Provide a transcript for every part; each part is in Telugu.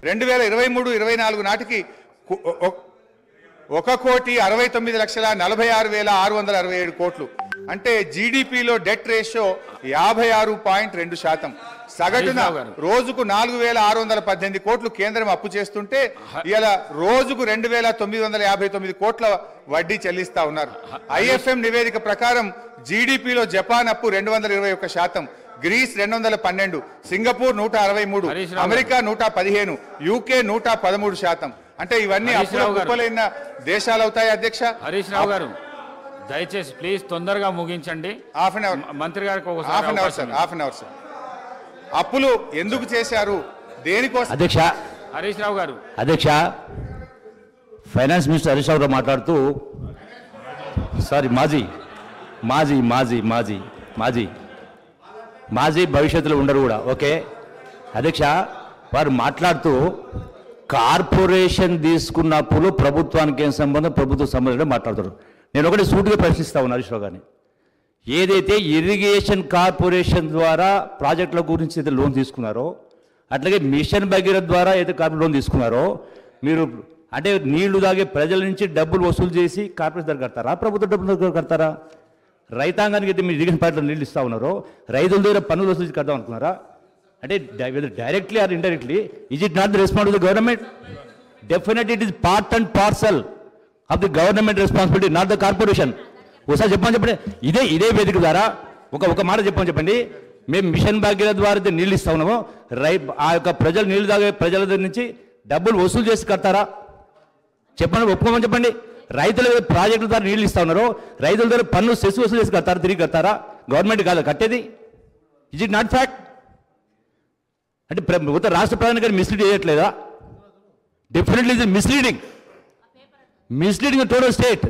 రెండు వేల ఇరవై మూడు ఇరవై నాలుగు నాటికి కు- ఒ- ఒ- ఒక కోటి అరవై తొమ్మిది లక్షల నలభై ఆరు వేల ఆరు వందల అరవై ఏడు కోట్లు అంటే జీడిపిలో డెట్ రేషియో యాభై ఆరు పాయింట్ రెండు శాతం సగటున హరీష్ రావు గారు. రోజుకు నాలుగు వేల ఆరు వందల పద్దెనిమిది కోట్లు కేంద్రం అప్పు చేస్తుంటే ఇలా రోజుకు రెండు వేల తొమ్మిది వందల యాభై తొమ్మిది కోట్ల వడ్డీ చెల్లిస్తా ఉన్నారు ఐఎఫ్ఎం నివేదిక ప్రకారం జీడిపిలో జపాన్ అప్పు రెండు వందల ఇరవై ఒక్క శాతం గ్రీస్ రెండు వందల పన్నెండు సింగపూర్ నూట అరవై మూడు హరీష్ రావు గారు. అమెరికా నూట పదిహేను యూకే నూట పదమూడు శాతం అంటే ఇవన్నీ హరీష్ అప్పుల రావు గారు. కుప్పలైన దేశాలు అవుతాయి అధ్యక్ష హరీష్ రావు గారు దయచేసి ప్లీజ్ తొందరగా ముగించండి హాఫ్ అన్ అవర్ మ- మంత్రి గారికి ఒకసారి హాఫ్ అన్ అవర్ అవకాశం సార్ ఇవ్వండి. హాఫ్ అన్ అవర్ సార్ అప్పులు ఎందుకు చేశారు దేనికోసం అధ్యక్ష హరీష్ రావు గారు అధ్యక్ష ఫైనాన్స్ మినిస్టర్ హరీష్ రావు గారు మాట్లాడుతూ సారీ మాజీ మాజీ మాజీ మాజీ మాజీ మాజీ భవిష్యత్తులో ఉండరు కూడా ఓకే అధ్యక్ష వారు మాట్లాడుతూ కార్పొరేషన్ తీసుకున్నప్పుడు ప్రభుత్వానికి ఏం సంబంధం ప్రభుత్వ సంబంధం మాట్లాడుతారు నేను ఒకటి సూటిగా ప్రశ్నిస్తా ఉన్నాను హరీష్ రావు గారిని ఏదైతే ఇరిగేషన్ కార్పొరేషన్ ద్వారా ప్రాజెక్టుల గురించి అయితే లోన్ తీసుకున్నారో అట్లాగే మిషన్ భగీరథ ద్వారా అయితే కార్పొరేట్ లోన్ తీసుకున్నారో మీరు అంటే నీళ్లు తాగే ప్రజల నుంచి డబ్బులు వసూలు చేసి కార్పొరేషన్ దగ్గర కడతారా ప్రభుత్వ డబ్బుల దగ్గర కడతారా రైతాంగానికి అయితే మీరు ఇరిగేషన్ పార్టీలో నీళ్ళు ఇస్తా ఉన్నారో రైతుల దగ్గర పన్నులు వసూలు చేసి కడదాం అనుకున్నారా అంటే directly or indirectly is it not the response the government definite it is part and parcel of the government responsibility not the corporation ఒకసారి చెప్పమని చెప్పండి ఇదే ఇదే వేదిక ద్వారా ఒక ఒక మాట చెప్పమని చెప్పండి మేము మిషన్ భాగ్యాల ద్వారా అయితే నీళ్ళు ఇస్తా ఉన్నాము రై ఆ యొక్క ప్రజలు నీళ్లు తాగే ప్రజల దగ్గర నుంచి డబ్బులు వసూలు చేసి కడతారా చెప్పండి ఒప్పుకోమని చెప్పండి రైతుల దగ్గర ప్రాజెక్టుల ద్వారా నీళ్ళు ఇస్తా ఉన్నారు రైతుల దగ్గర పన్ను సెస్ వసూలు చేసి కడతారా తిరిగి కడతారా గవర్నమెంట్ కాదు కట్టేది ఇజ్ ఇట్ నాట్ ఫ్యాక్ట్ అంటే ప్ర- మొత్తం రాష్ట్ర ప్రధాని గారు మిస్లీడ్ చేయట్లేదా డెఫినెట్లీ ఇది misleading misleading total state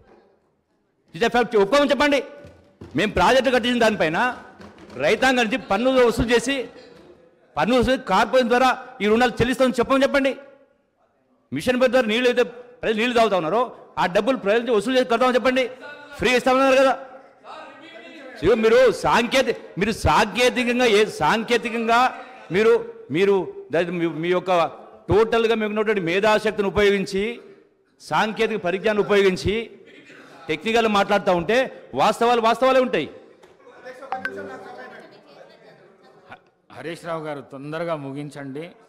it fact ఒప్పుకోమని చెప్పండి మేము ప్రాజెక్టు కట్టించిన దానిపైన రైతాంగం నుంచి పన్నులు వసూలు చేసి పన్ను వసూలు కార్పొరేషన్ ద్వారా ఈ రుణాలు చెల్లిస్తామని చెప్పమని చెప్పండి మిషన్ పేరు ద్వారా నీళ్ళు అయితే ప్రజలు నీళ్ళు తాగుతా ఉన్నారో ఆ డబ్బులు ప్రజల నుంచి వసూలు చేసి కడతామని చెప్పండి ఫ్రీ ఇస్తామన్నారు కదా ఇదిగో మీరు సాంకేతిక మీరు సాంకేతికంగా ఏ సాంకేతికంగా మీరు మీరు దాని మీ- మీ యొక్క టోటల్గా మీకు ఉన్నటువంటి మేధాశక్తిని ఉపయోగించి సాంకేతిక పరిజ్ఞానం ఉపయోగించి టెక్నికల్ మాట్లాడుతూ ఉంటే వాస్తవాలు వాస్తవాలే ఉంటాయి హరీష్ రావు గారు తొందరగా ముగించండి